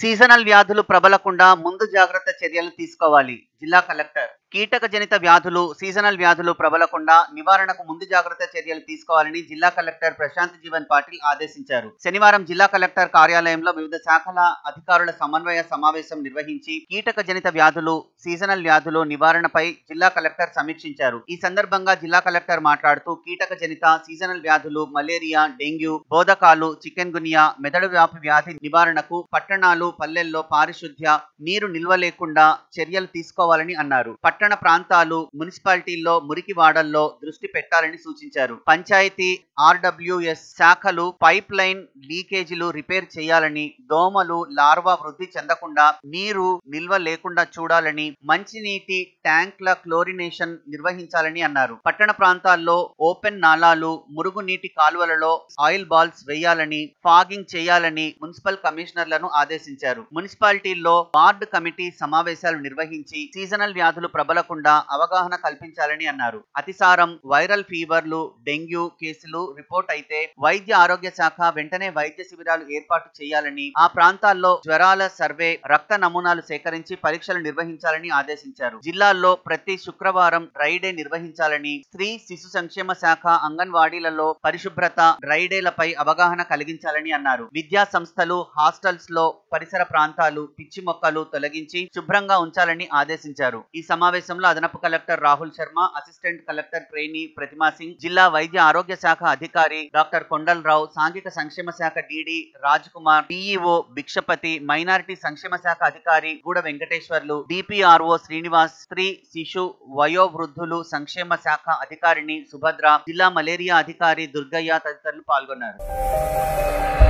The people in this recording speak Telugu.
సీజనల్ వ్యాధులు ప్రబలకుండా ముందు జాగ్రత్త చర్యలు తీసుకోవాలి జిల్లా కలెక్టర్ కీటక జనిత వ్యాధులు సీజనల్ వ్యాధులు ప్రబలకుండా నివారణకు ముందు జాగ్రత్త చర్యలు తీసుకోవాలని జిల్లా కలెక్టర్ ప్రశాంత్ జీవన్ పాటిల్ ఆదేశించారు శనివారం జిల్లా కలెక్టర్ కార్యాలయంలో వివిధ శాఖల అధికారుల సమన్వయ సమావేశం నిర్వహించి కీటక జనిత వ్యాధులు సీజనల్ వ్యాధులు నివారణపై జిల్లా కలెక్టర్ సమీక్షించారు ఈ సందర్భంగా జిల్లా కలెక్టర్ మాట్లాడుతూ కీటక జనిత సీజనల్ వ్యాధులు మలేరియా డెంగ్యూ బోధకాలు చికెన్ గునియా మెదడు వ్యాపి వ్యాధి నివారణకు పట్టణాలు పల్లెల్లో పారిశుద్ధ్య నీరు నిల్వ లేకుండా చర్యలు తీసుకోవాలని అన్నారు పట్టణ ప్రాంతాలు మున్సిపాలిటీల్లో మురికి వాడల్లో దృష్టి పెట్టాలని సూచించారు పంచాయతీ ఆర్డబ్ల్యూఎస్ శాఖలు పైప్ లైన్ లీకేజీలు రిపేర్ చేయాలని దోమలు లార్వా వృద్ధి చెందకుండా నీరు నిల్వ లేకుండా చూడాలని మంచినీటి ట్యాంక్ల క్లోరినేషన్ నిర్వహించాలని అన్నారు పట్టణ ప్రాంతాల్లో ఓపెన్ నాలాలు మురుగునీటి కాలువలలో ఆయిల్ బాల్స్ వేయాలని ఫాగింగ్ చేయాలని మున్సిపల్ కమిషనర్లను ఆదేశించారు మున్సిపాలిటీల్లో వార్డు కమిటీ సమావేశాలు నిర్వహించి సీజనల్ వ్యాధులు ప్రబలకుండా అవగాహన కల్పించాలని అన్నారు అతిసారం వైరల్ ఫీవర్లు డెంగ్యూ కేసులు రిపోర్ట్ అయితే వైద్య ఆరోగ్య శాఖ వెంటనే వైద్య శిబిరాలు ఏర్పాటు చేయాలని ఆ ప్రాంతాల్లో జ్వరాల సర్వే రక్త నమూనాలు సేకరించి పరీక్షలు నిర్వహించాలని ఆదేశించారు జిల్లాల్లో ప్రతి శుక్రవారం డ్రై డే నిర్వహించాలని స్త్రీ శిశు సంక్షేమ శాఖ అంగన్వాడీలలో పరిశుభ్రత డ్రై డేలపై అవగాహన కలిగించాలని అన్నారు విద్యా సంస్థలు హాస్టల్స్ లో పరిసర ప్రాంతాలు పిచ్చి మొక్కలు తొలగించి శుభ్రంగా ఉంచాలని ఆదేశించారు ఈ సమావేశంలో అదనపు collector Rahul Sharma assistant collector trainee Pratima Singh జిల్లా వైద్య ఆరోగ్య శాఖ అధికారి డాక్టర్ కొండలరావు సాంఘిక సంక్షేమ శాఖ DD Raj Kumar DEO Bhikshapathi minority సంక్షేమ శాఖ అధికారి గూడ వెంకటేశ్వర్లు డిపిఆర్ఓ శ్రీనివాస్ స్త్రీ శిశు వయోవృద్ధులు సంక్షేమ శాఖ అధికారిని సుభద్ర జిల్లా మలేరియా అధికారి దుర్గయ్య తదితరులు పాల్గొన్నారు